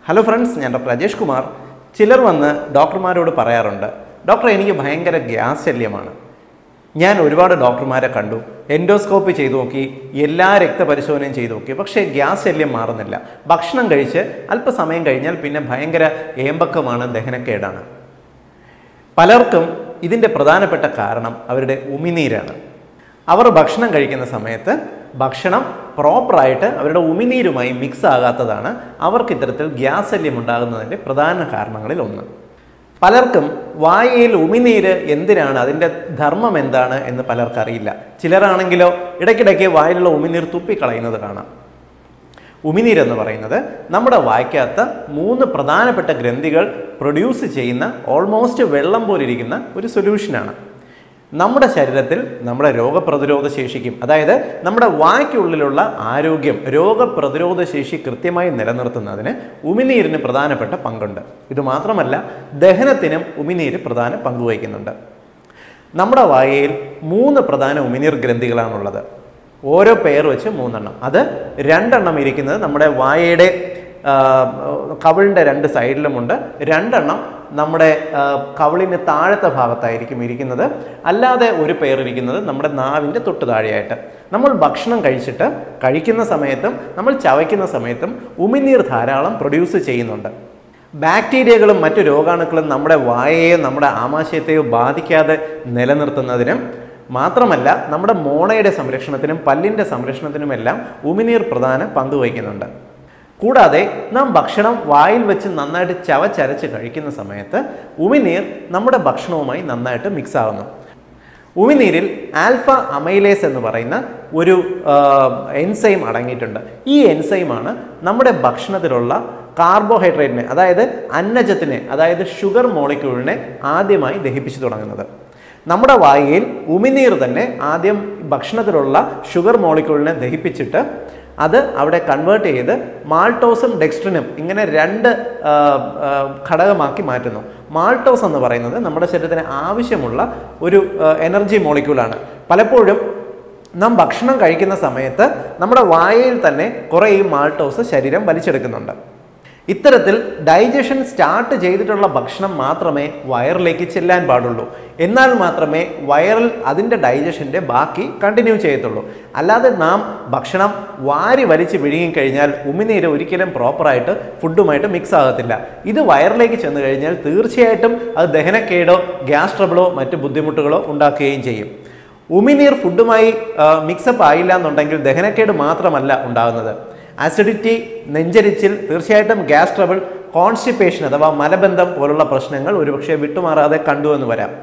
hello friends ഞാൻ doctor Rajesh Kumar ചിലർ വന്ന് ഡോക്ടർമാരോട് പറയാറുണ്ട് ഡോക്ടർ എനിക്ക് ഭയങ്കര ഗ്യാസ് ശല്യമാണ് ഞാൻ ഒരുപാട് ഡോക്ടർമാരെ കണ്ടു എൻഡോസ്കോപ്പി ചെയ്തു നോക്കി എല്ലാ രക്തപരിശോധനയും ചെയ്തു നോക്കി പക്ഷേ ഗ്യാസ് ശല്യം മാറുന്നില്ല ഭക്ഷണം കഴിച്ച് അല്പസമയം കഴിഞ്ഞാൽ പിന്നെ ഭയങ്കര ഏമ്പക്കമാണ് ദഹനക്കേടാണ് പലർക്കും ഇതിൻ്റെ പ്രധാനപ്പെട്ട കാരണം അവരുടെ ഉമിനീരാണ് അവർ ഭക്ഷണം കഴിക്കുന്ന സമയത്ത് ഭക്ഷണം പ്രോപ്പറായിട്ട് അവരുടെ ഉമിനീരുമായി മിക്സ് ആകാത്തതാണ് അവർക്ക് ഇത്തരത്തിൽ ഗ്യാസ് ശല്യം ഉണ്ടാകുന്നതിൻ്റെ പ്രധാന കാരണങ്ങളിൽ ഒന്ന് പലർക്കും വായയിൽ ഉമിനീര് എന്തിനാണ് അതിൻ്റെ ധർമ്മം എന്താണ് എന്ന് പലർക്കറിയില്ല ചിലരാണെങ്കിലോ ഇടയ്ക്കിടയ്ക്ക് വായിലുള്ള ഉമിനീർ തുപ്പിക്കളയുന്നത് കാണാം ഉമിനീരെന്ന് പറയുന്നത് നമ്മുടെ വായ്ക്കകത്ത് മൂന്ന് പ്രധാനപ്പെട്ട ഗ്രന്ഥികൾ പ്രൊഡ്യൂസ് ചെയ്യുന്ന ഓൾമോസ്റ്റ് വെള്ളം പോലിരിക്കുന്ന ഒരു സൊല്യൂഷനാണ് നമ്മുടെ ശരീരത്തിൽ നമ്മുടെ രോഗപ്രതിരോധ ശേഷിക്കും അതായത് നമ്മുടെ വായ്ക്കുള്ളിലുള്ള ആരോഗ്യം രോഗപ്രതിരോധ ശേഷി കൃത്യമായി നിലനിർത്തുന്നതിന് ഉമിനീരിന് പ്രധാനപ്പെട്ട പങ്കുണ്ട് ഇത് മാത്രമല്ല ദഹനത്തിനും ഉമിനീര് പ്രധാന പങ്കുവഹിക്കുന്നുണ്ട് നമ്മുടെ വായയിൽ മൂന്ന് പ്രധാന ഉമിനീർ ഗ്രന്ഥികളാണുള്ളത് ഓരോ പെയർ വെച്ച് മൂന്നെണ്ണം അത് രണ്ടെണ്ണം ഇരിക്കുന്നത് നമ്മുടെ വായയുടെ ആ, കവിളിൻ്റെ രണ്ട് സൈഡിലുമുണ്ട് രണ്ടെണ്ണം നമ്മുടെ ആ, കവിളിന് താഴത്തെ ഭാഗത്തായിരിക്കും ഇരിക്കുന്നത് അല്ലാതെ ഒരു പെയർ ഇരിക്കുന്നത് നമ്മുടെ നാവിൻ്റെ തൊട്ട് താഴെയായിട്ട് നമ്മൾ ഭക്ഷണം കഴിച്ചിട്ട് കഴിക്കുന്ന സമയത്തും നമ്മൾ ചവയ്ക്കുന്ന സമയത്തും ഉമിനീർ ധാരാളം പ്രൊഡ്യൂസ് ചെയ്യുന്നുണ്ട് ബാക്ടീരിയകളും മറ്റു രോഗാണുക്കളും നമ്മുടെ വായയെയോ നമ്മുടെ ആമാശയത്തെയോ ബാധിക്കാതെ നിലനിർത്തുന്നതിനും മാത്രമല്ല നമ്മുടെ മോണയുടെ സംരക്ഷണത്തിനും പല്ലിൻ്റെ സംരക്ഷണത്തിനുമെല്ലാം ഉമിനീർ പ്രധാന പങ്ക് വഹിക്കുന്നുണ്ട് കൂടാതെ നാം ഭക്ഷണം വായിൽ വെച്ച് നന്നായിട്ട് ചവച്ചരച്ച് കഴിക്കുന്ന സമയത്ത് ഉമിനീർ നമ്മുടെ ഭക്ഷണവുമായി നന്നായിട്ട് മിക്സ് ആകുന്നു ഉമിനീരിൽ ആൽഫ അമൈലേസ് എന്ന് പറയുന്ന ഒരു എൻസൈം അടങ്ങിയിട്ടുണ്ട് ഈ എൻസൈമാണ് നമ്മുടെ ഭക്ഷണത്തിലുള്ള കാർബോഹൈഡ്രേറ്റിനെ അതായത് അന്നജത്തിനെ അതായത് ഷുഗർ മോളിക്യൂളിനെ ആദ്യമായി ദഹിപ്പിച്ചു തുടങ്ങുന്നത് നമ്മുടെ വായയിൽ ഉമിനീർ തന്നെ ആദ്യം ഭക്ഷണത്തിലുള്ള ഷുഗർ മോളിക്യൂളിനെ ദഹിപ്പിച്ചിട്ട് അത് അവിടെ കൺവേർട്ട് ചെയ്ത് മാൾട്ടോസും ഡെക്സ്ട്രിനും ഇങ്ങനെ രണ്ട് ആ, ആ, ഘടകമാക്കി മാറ്റുന്നു മാൾട്ടോസ് എന്ന് പറയുന്നത് നമ്മുടെ ശരീരത്തിന് ആവശ്യമുള്ള ഒരു എനർജി മോളിക്യൂളാണ് പലപ്പോഴും നാം ഭക്ഷണം കഴിക്കുന്ന സമയത്ത് നമ്മുടെ വായയിൽ തന്നെ കുറേ ഈ മാൾട്ടോസ് ശരീരം വലിച്ചെടുക്കുന്നുണ്ട് ഇത്തരത്തിൽ ഡൈജഷൻ സ്റ്റാർട്ട് ചെയ്തിട്ടുള്ള ഭക്ഷണം മാത്രമേ വയറിലേക്ക് ചെല്ലാൻ പാടുള്ളൂ എന്നാൽ മാത്രമേ വയറിൽ അതിൻ്റെ ഡൈജഷൻ്റെ ബാക്കി കണ്ടിന്യൂ ചെയ്യത്തുള്ളൂ അല്ലാതെ നാം ഭക്ഷണം വാരി വലിച്ച് വിഴുങ്ങിക്കഴിഞ്ഞാൽ ഉമിനീര് ഒരിക്കലും പ്രോപ്പറായിട്ട് ഫുഡുമായിട്ട് മിക്സ് ആകത്തില്ല ഇത് വയറിലേക്ക് ചെന്ന് കഴിഞ്ഞാൽ തീർച്ചയായിട്ടും അത് ദഹനക്കേടോ ഗ്യാസ് ട്രബിളോ മറ്റ് ബുദ്ധിമുട്ടുകളോ ഉണ്ടാക്കുകയും ചെയ്യും ഉമിനീർ ഫുഡുമായി മിക്സപ്പ് ആയില്ല എന്നുണ്ടെങ്കിൽ ദഹനക്കേട് മാത്രമല്ല ഉണ്ടാകുന്നത് ആസിഡിറ്റി നെഞ്ചരിച്ചിൽ തീർച്ചയായിട്ടും ഗ്യാസ് ട്രബിൾ കോൺസ്റ്റിപ്പേഷൻ അഥവാ മലബന്ധം പോലുള്ള പ്രശ്നങ്ങൾ ഒരുപക്ഷെ വിട്ടുമാറാതെ കണ്ടു എന്ന് വരാം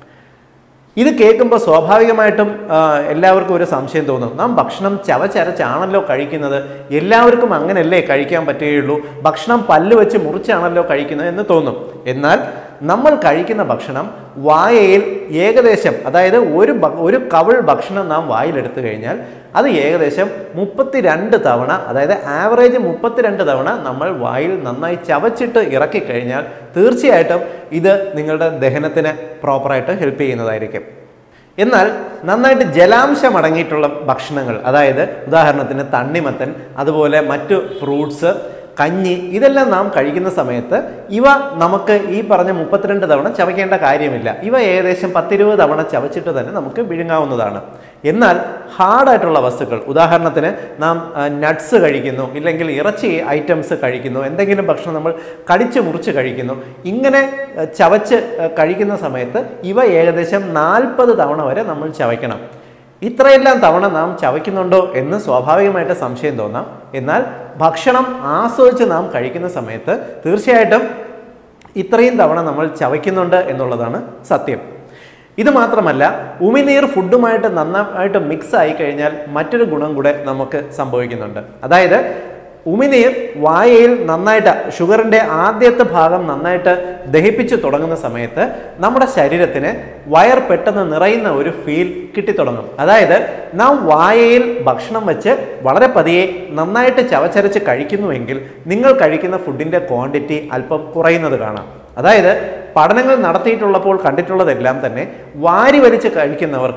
ഇത് കേൾക്കുമ്പോൾ സ്വാഭാവികമായിട്ടും ആ, എല്ലാവർക്കും ഒരു സംശയം തോന്നും നാം ഭക്ഷണം ചവച്ചരച്ചാണല്ലോ കഴിക്കുന്നത് എല്ലാവർക്കും അങ്ങനെയല്ലേ കഴിക്കാൻ പറ്റുകയുള്ളൂ ഭക്ഷണം പല്ല് വെച്ച് മുറിച്ചാണല്ലോ കഴിക്കുന്നത് എന്ന് തോന്നും എന്നാൽ നമ്മൾ കഴിക്കുന്ന ഭക്ഷണം വായയിൽ ഏകദേശം അതായത് ഒരു ഭ- ഒരു കവിൾ ഭക്ഷണം നാം വായിലെടുത്തു കഴിഞ്ഞാൽ അത് ഏകദേശം മുപ്പത്തിരണ്ട് തവണ അതായത് ആവറേജ് മുപ്പത്തിരണ്ട് തവണ നമ്മൾ വായിൽ നന്നായി ചവച്ചിട്ട് ഇറക്കി കഴിഞ്ഞാൽ തീർച്ചയായിട്ടും ഇത് നിങ്ങളുടെ ദഹനത്തിന് പ്രോപ്പറായിട്ട് ഹെൽപ്പ് ചെയ്യുന്നതായിരിക്കും എന്നാൽ നന്നായിട്ട് ജലാംശം അടങ്ങിയിട്ടുള്ള ഭക്ഷണങ്ങൾ അതായത് ഉദാഹരണത്തിന് തണ്ണിമത്തൻ അതുപോലെ മറ്റു ഫ്രൂട്ട്സ് കഞ്ഞി ഇതെല്ലാം നാം കഴിക്കുന്ന സമയത്ത് ഇവ നമുക്ക് ഈ പറഞ്ഞ മുപ്പത്തിരണ്ട് തവണ ചവയ്ക്കേണ്ട കാര്യമില്ല ഇവ ഏകദേശം പത്തിരുപത് തവണ ചവച്ചിട്ട് തന്നെ നമുക്ക് വിഴുങ്ങാവുന്നതാണ് എന്നാൽ ഹാർഡായിട്ടുള്ള വസ്തുക്കൾ ഉദാഹരണത്തിന് നാം നട്ട്സ് കഴിക്കുന്നു ഇല്ലെങ്കിൽ ഇറച്ചി ഐറ്റംസ് കഴിക്കുന്നു എന്തെങ്കിലും ഭക്ഷണം നമ്മൾ കടിച്ച് മുറിച്ച് കഴിക്കുന്നു ഇങ്ങനെ ആ, ചവച്ച് ആ, കഴിക്കുന്ന സമയത്ത് ഇവ ഏകദേശം നാൽപ്പത് തവണ വരെ നമ്മൾ ചവയ്ക്കണം ഇത്രയെല്ലാം തവണ നാം ചവയ്ക്കുന്നുണ്ടോ എന്ന് സ്വാഭാവികമായിട്ട് സംശയം തോന്നാം എന്നാൽ ഭക്ഷണം ആസ്വദിച്ച് നാം കഴിക്കുന്ന സമയത്ത് തീർച്ചയായിട്ടും ഇത്രയും തവണ നമ്മൾ ചവയ്ക്കുന്നുണ്ട് എന്നുള്ളതാണ് സത്യം ഇത് മാത്രമല്ല ഉമിനീർ ഫുഡുമായിട്ട് നന്നായിട്ട് മിക്സ് ആയി കഴിഞ്ഞാൽ മറ്റൊരു ഗുണം കൂടെ നമുക്ക് സംഭവിക്കുന്നുണ്ട് അതായത് ഉമിനീർ വായയിൽ നന്നായിട്ട് ഷുഗറിൻ്റെ ആദ്യത്തെ ഭാഗം നന്നായിട്ട് ദഹിപ്പിച്ച് തുടങ്ങുന്ന സമയത്ത് നമ്മുടെ ശരീരത്തിന് വയർ പെട്ടെന്ന് നിറയുന്ന ഒരു ഫീൽ കിട്ടിത്തുടങ്ങും അതായത് നാം വായയിൽ ഭക്ഷണം വെച്ച് വളരെ പതിയെ നന്നായിട്ട് ചവച്ചരച്ച് കഴിക്കുന്നുവെങ്കിൽ നിങ്ങൾ കഴിക്കുന്ന ഫുഡിൻ്റെ ക്വാണ്ടിറ്റി അല്പം കുറയുന്നത് കാണാം അതായത് പഠനങ്ങൾ നടത്തിയിട്ടുള്ളപ്പോൾ കണ്ടിട്ടുള്ളതെല്ലാം തന്നെ വാരി വലിച്ച് കഴിക്കുന്നവർക്ക്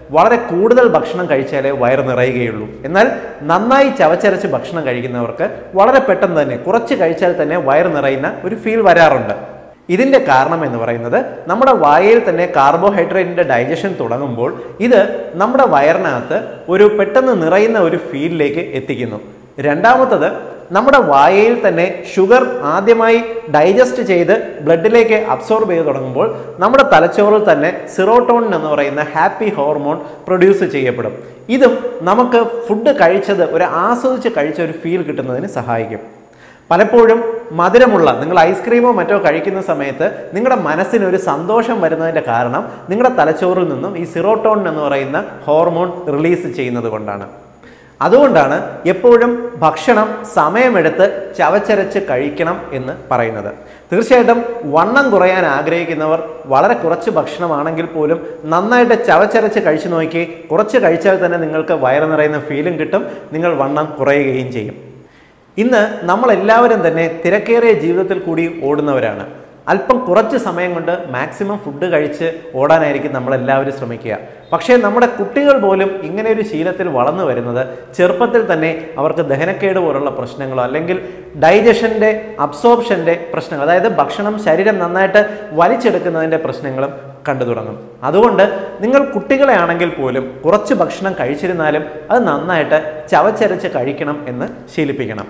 വളരെ കൂടുതൽ ഭക്ഷണം കഴിച്ചാലേ വയറ് നിറയുകയുള്ളൂ എന്നാൽ നന്നായി ചവച്ചരച്ച് ഭക്ഷണം കഴിക്കുന്നവർക്ക് വളരെ പെട്ടെന്ന് തന്നെ കുറച്ച് കഴിച്ചാൽ തന്നെ വയറ് നിറയുന്ന ഒരു ഫീൽ വരാറുണ്ട് ഇതിന്റെ കാരണം എന്ന് പറയുന്നത് നമ്മുടെ വായയിൽ തന്നെ കാർബോഹൈഡ്രേറ്റിന്റെ ഡൈജഷൻ തുടങ്ങുമ്പോൾ ഇത് നമ്മുടെ വയറിനകത്ത് ഒരു പെട്ടെന്ന് നിറയുന്ന ഒരു ഫീലിലേക്ക് എത്തിക്കുന്നു രണ്ടാമത്തത് നമ്മുടെ വായയിൽ തന്നെ ഷുഗർ ആദ്യമായി ഡൈജസ്റ്റ് ചെയ്ത് ബ്ലഡിലേക്ക് അബ്സോർബ് ചെയ്ത് തുടങ്ങുമ്പോൾ നമ്മുടെ തലച്ചോറിൽ തന്നെ സിറോട്ടോണിൻ എന്ന് പറയുന്ന ഹാപ്പി ഹോർമോൺ പ്രൊഡ്യൂസ് ചെയ്യപ്പെടും ഇതും നമുക്ക് ഫുഡ് കഴിച്ചത് ഒരു ആസ്വദിച്ച് കഴിച്ച ഒരു ഫീൽ കിട്ടുന്നതിന് സഹായിക്കും പലപ്പോഴും മധുരമുള്ള നിങ്ങൾ ഐസ്ക്രീമോ മറ്റോ കഴിക്കുന്ന സമയത്ത് നിങ്ങളുടെ മനസ്സിന് ഒരു സന്തോഷം വരുന്നതിൻ്റെ കാരണം നിങ്ങളുടെ തലച്ചോറിൽ നിന്നും ഈ സിറോട്ടോൺ എന്ന് പറയുന്ന ഹോർമോൺ റിലീസ് ചെയ്യുന്നത് കൊണ്ടാണ് അതുകൊണ്ടാണ് എപ്പോഴും ഭക്ഷണം സമയമെടുത്ത് ചവച്ചരച്ച് കഴിക്കണം എന്ന് പറയുന്നത് തീർച്ചയായിട്ടും വണ്ണം കുറയാൻ ആഗ്രഹിക്കുന്നവർ വളരെ കുറച്ച് ഭക്ഷണമാണെങ്കിൽ പോലും നന്നായിട്ട് ചവച്ചരച്ച് കഴിച്ചു നോക്കി കുറച്ച് കഴിച്ചാൽ തന്നെ നിങ്ങൾക്ക് വയറ് നിറയുന്ന ഫീലും കിട്ടും നിങ്ങൾ വണ്ണം കുറയുകയും ചെയ്യും ഇന്ന് നമ്മളെല്ലാവരും തന്നെ തിരക്കേറിയ ജീവിതത്തിൽ കൂടി ഓടുന്നവരാണ് അല്പം കുറച്ച് സമയം കൊണ്ട് മാക്സിമം ഫുഡ് കഴിച്ച് ഓടാനായിരിക്കും നമ്മളെല്ലാവരും ശ്രമിക്കുക പക്ഷേ നമ്മുടെ കുട്ടികൾ പോലും ഇങ്ങനെ ഒരു ശീലത്തിൽ വളർന്നു വരുന്നത് ചെറുപ്പത്തിൽ തന്നെ അവർക്ക് ദഹനക്കേട് പോലുള്ള പ്രശ്നങ്ങളോ അല്ലെങ്കിൽ ഡൈജഷൻ്റെ അബ്സോർപ്ഷൻ്റെ പ്രശ്നങ്ങൾ അതായത് ഭക്ഷണം ശരീരം നന്നായിട്ട് വലിച്ചെടുക്കുന്നതിൻ്റെ പ്രശ്നങ്ങളും കണ്ടു തുടങ്ങും അതുകൊണ്ട് നിങ്ങൾ കുട്ടികളെ ആണെങ്കിൽ പോലും കുറച്ച് ഭക്ഷണം കഴിച്ചിരുന്നാലും അത് നന്നായിട്ട് ചവച്ചരച്ച് കഴിക്കണം എന്ന് ശീലിപ്പിക്കണം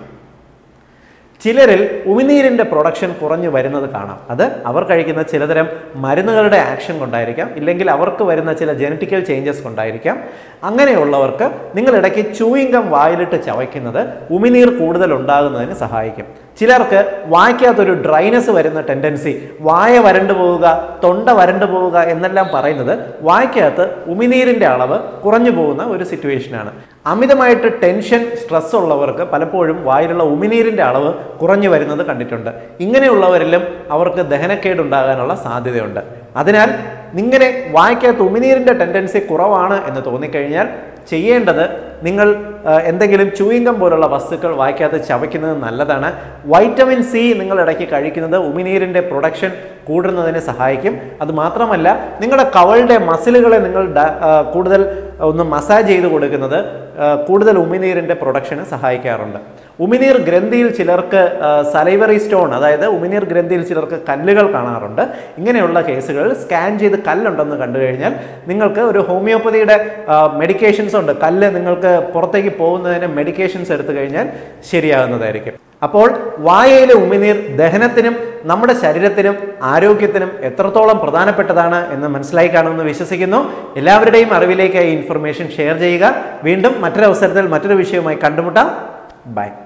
ചിലരിൽ ഉമിനീരിൻ്റെ പ്രൊഡക്ഷൻ കുറഞ്ഞു വരുന്നത് കാണാം അത് അവർ കഴിക്കുന്ന ചിലതരം മരുന്നുകളുടെ ആക്ഷൻ കൊണ്ടായിരിക്കാം ഇല്ലെങ്കിൽ അവർക്ക് വരുന്ന ചില ജനറ്റിക്കൽ ചേഞ്ചസ് കൊണ്ടായിരിക്കാം അങ്ങനെയുള്ളവർക്ക് നിങ്ങൾ ഇടയ്ക്ക് ചൂയിങ്കം വായിലിട്ട് ചവയ്ക്കുന്നത് ഉമിനീർ കൂടുതൽ ഉണ്ടാകുന്നതിന് സഹായിക്കും ചിലർക്ക് വായ്ക്കകത്തൊരു ഡ്രൈനസ് വരുന്ന ടെൻഡൻസി വായ വരണ്ടു പോവുക തൊണ്ട വരണ്ടു പോവുക എന്നെല്ലാം പറയുന്നത് വായ്ക്കകത്ത് ഉമിനീരിൻ്റെ അളവ് കുറഞ്ഞു പോകുന്ന ഒരു സിറ്റുവേഷനാണ് അമിതമായിട്ട് ടെൻഷൻ സ്ട്രെസ് ഉള്ളവർക്ക് പലപ്പോഴും വായിലുള്ള ഉമിനീരിൻ്റെ അളവ് കുറഞ്ഞു വരുന്നത് കണ്ടിട്ടുണ്ട് ഇങ്ങനെയുള്ളവരിലും അവർക്ക് ദഹനക്കേട് ഉണ്ടാകാനുള്ള സാധ്യതയുണ്ട് അതിനാൽ ഇങ്ങനെ വായ്ക്കകത്ത് ഉമിനീരിൻ്റെ ടെൻഡൻസി കുറവാണ് എന്ന് തോന്നിക്കഴിഞ്ഞാൽ ചെയ്യേണ്ടത് നിങ്ങൾ ആ, എന്തെങ്കിലും ചൂയിങ്കം പോലുള്ള വസ്തുക്കൾ വായ്ക്കകത്ത് ചവയ്ക്കുന്നത് നല്ലതാണ് വൈറ്റമിൻ സി നിങ്ങൾ ഇടയ്ക്ക് കഴിക്കുന്നത് ഉമിനീരിൻ്റെ പ്രൊഡക്ഷൻ കൂടുന്നതിന് സഹായിക്കും അത് മാത്രമല്ല നിങ്ങളുടെ കവളുടെ മസിലുകളെ നിങ്ങൾ ഡ- ആ, കൂടുതൽ ഒന്ന് മസാജ് ചെയ്ത് കൊടുക്കുന്നത് ആ, കൂടുതൽ ഉമിനീരിൻ്റെ പ്രൊഡക്ഷന് സഹായിക്കാറുണ്ട് ഉമിനീർ ഗ്രന്ഥിയിൽ ചിലർക്ക് സലൈവറി സ്റ്റോൺ അതായത് ഉമിനീർ ഗ്രന്ഥിയിൽ ചിലർക്ക് കല്ലുകൾ കാണാറുണ്ട് ഇങ്ങനെയുള്ള കേസുകളിൽ സ്കാൻ ചെയ്ത് കല്ലുണ്ടെന്ന് കണ്ടു കഴിഞ്ഞാൽ നിങ്ങൾക്ക് ഒരു ഹോമിയോപ്പതിയുടെ മെഡിക്കേഷൻസ് ഉണ്ട് കല്ല് നിങ്ങൾക്ക് പുറത്തേക്ക് പോകുന്നതിന് മെഡിക്കേഷൻസ് എടുത്തു കഴിഞ്ഞാൽ ശരിയാകുന്നതായിരിക്കും അപ്പോൾ വായയിലെ ഉമിനീർ ദഹനത്തിനും നമ്മുടെ ശരീരത്തിനും ആരോഗ്യത്തിനും എത്രത്തോളം പ്രധാനപ്പെട്ടതാണ് എന്ന് മനസ്സിലായി കാണുമെന്ന് വിശ്വസിക്കുന്നു എല്ലാവരുടെയും അറിവിലേക്ക് ഈ ഇൻഫർമേഷൻ ഷെയർ ചെയ്യുക വീണ്ടും മറ്റൊരു അവസരത്തിൽ മറ്റൊരു വിഷയവുമായി കണ്ടുമുട്ടാം ബൈ